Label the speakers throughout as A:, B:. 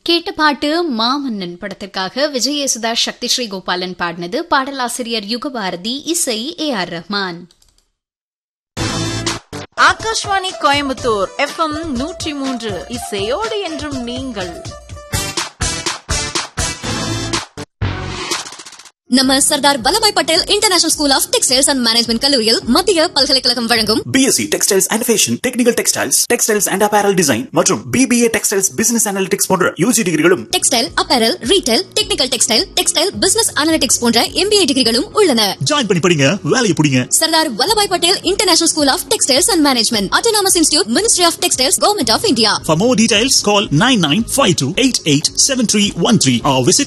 A: கேட்ட பாட்டு மாமன்னன் படத்திற்காக விஜய் யேசுதா சக்தி ஸ்ரீ கோபாலன் பாடினது பாடலாசிரியர் யுகபாரதி இசை A R Rahman
B: Akashvani Coimbatore FM நூற்றி மூன்று இசையோடு என்றும் நீங்கள்
C: நம்ம Sardar Vallabhbhai Patel international school of textiles and management கல்லூரியில் மத்திய பல்கலைக்கழகம் வழங்கும்
D: BSc textiles and fashion technical textiles textiles and apparel design மற்றும் பிபிஏ டெக்ஸ்டைல்ஸ் பிசினஸ் அனாலிட்டிக்ஸ் போன்ற யூஜி டிகிரிகளும்
C: textile apparel retail technical textile textile business analytics போன்ற எம்பிஏ டிகிரிகளும் உள்ளன
D: ஜாயின் பண்ணி படிங்க வேலையை பிடிங்க
C: Sardar Vallabhbhai Patel international school of textiles and management autonomous institute ministry of textiles government of India
D: For more details, call 9952887313 or visit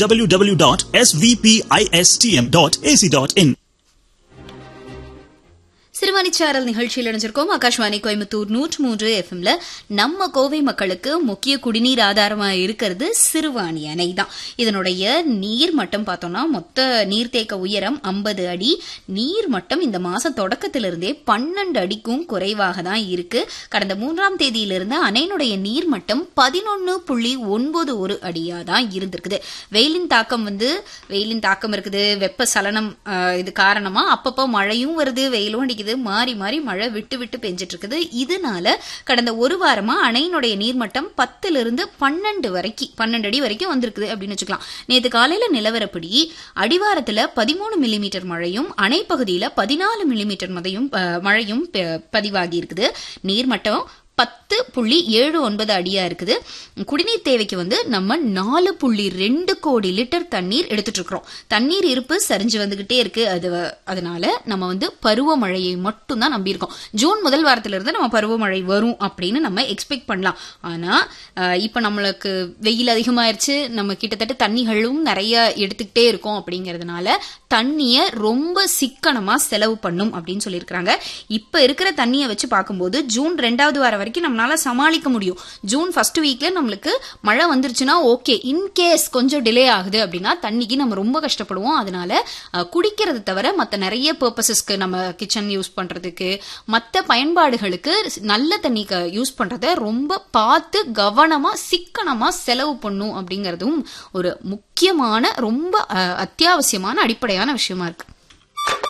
D: www.svpistm.ac.in.
A: சிறுவாணிச்சாரல் நிகழ்ச்சியில் இணைஞ்சிருக்கோம் ஆகாஷ்வாணி கோயம்புத்தூர் நூற்று மூன்று எஃப்எம்ல நம்ம கோவை மக்களுக்கு முக்கிய குடிநீர் ஆதாரமா இருக்கிறது சிறுவாணி அணை தான் இதனுடைய நீர் மட்டம் பார்த்தோம்னா மொத்த நீர்த்தேக்க உயரம் ஐம்பது அடி நீர் மட்டம் இந்த மாச தொடக்கத்திலிருந்தே பன்னெண்டு அடிக்கும் குறைவாக தான் இருக்கு கடந்த மூன்றாம் தேதியிலிருந்து அணையினுடைய நீர் மட்டம் பதினொன்னு புள்ளி ஒன்பது ஒரு அடியா தான் இருந்திருக்குது வெயிலின் தாக்கம் வந்து வெயிலின் தாக்கம் இருக்குது வெப்ப சலனம் ஆஹ், இது காரணமா அப்பப்போ மழையும் வருது வெயிலும் அடிக்குது மாறி மாறி மழை விட்டு விட்டு பெஞ்சிட்டு இருக்குது இதனால கடந்த ஒரு வாரமா அணையினுடைய நீர்மட்டம் பத்துல இருந்து பன்னெண்டு வரைக்கும் பன்னெண்டு அடி வரைக்கும் வந்திருக்குது அப்படின்னு வச்சுக்கலாம் நேத்து காலையில நிலவரப்படி அடிவாரத்துல பதிமூணு மில்லிமீட்டர் மழையும் அணை பகுதியில பதினாலு மில்லிமீட்டர் மழையும் அஹ், மழையும் பெ- பதிவாகி இருக்குது நீர்மட்டம் பத்து புள்ளி ஏழு ஒன்பது அடியா இருக்குது குடிநீர் தேவைக்கு வந்து நம்ம நாலு புள்ளி ரெண்டு கோடி லிட்டர் தண்ணீர் எடுத்துட்டு இருக்கிறோம் தண்ணீர் இருப்பு சரிஞ்சு வந்துகிட்டே இருக்கு அது அதனால நம்ம வந்து பருவமழையை மட்டும் தான் நம்பியிருக்கோம் ஜூன் முதல் வாரத்துல இருந்து நம்ம பருவமழை வரும் அப்படின்னு நம்ம எக்ஸ்பெக்ட் பண்ணலாம் ஆனா அஹ், இப்ப நம்மளுக்கு வெயில் அதிகமாயிருச்சு நம்ம கிட்டத்தட்ட தண்ணிகளும் நிறைய எடுத்துக்கிட்டே இருக்கோம் அப்படிங்கறதுனால தண்ணிய ரொம்ப சிக்கனமா செலவு பண்ணும் அப்படின்னு சொல்லியிருக்கிறாங்க இப்ப இருக்கிற தண்ணியை வச்சு பார்க்கும்போது ஜூன் ரெண்டாவது வாரம் வரைக்கும் நம்மளால சமாளிக்க முடியும் ஜூன் ஃபர்ஸ்ட் வீக்ல நம்மளுக்கு மழை வந்துருச்சுன்னா ஓகே இன்கேஸ் கொஞ்சம் டிலே ஆகுது அப்படின்னா தண்ணிக்கு நம்ம ரொம்ப கஷ்டப்படுவோம் அதனால அஹ், குடிக்கிறது தவிர மற்ற நிறைய பர்பசஸ்க்கு நம்ம கிச்சன் யூஸ் பண்றதுக்கு மற்ற பயன்பாடுகளுக்கு நல்ல தண்ணி யூஸ் பண்றத ரொம்ப பார்த்து கவனமா சிக்கனமா செலவு பண்ணும் அப்படிங்கறதும் ஒரு முக்கியமான ரொம்ப அஹ், அத்தியாவசியமான அடிப்படையான விஷயமா இருக்கு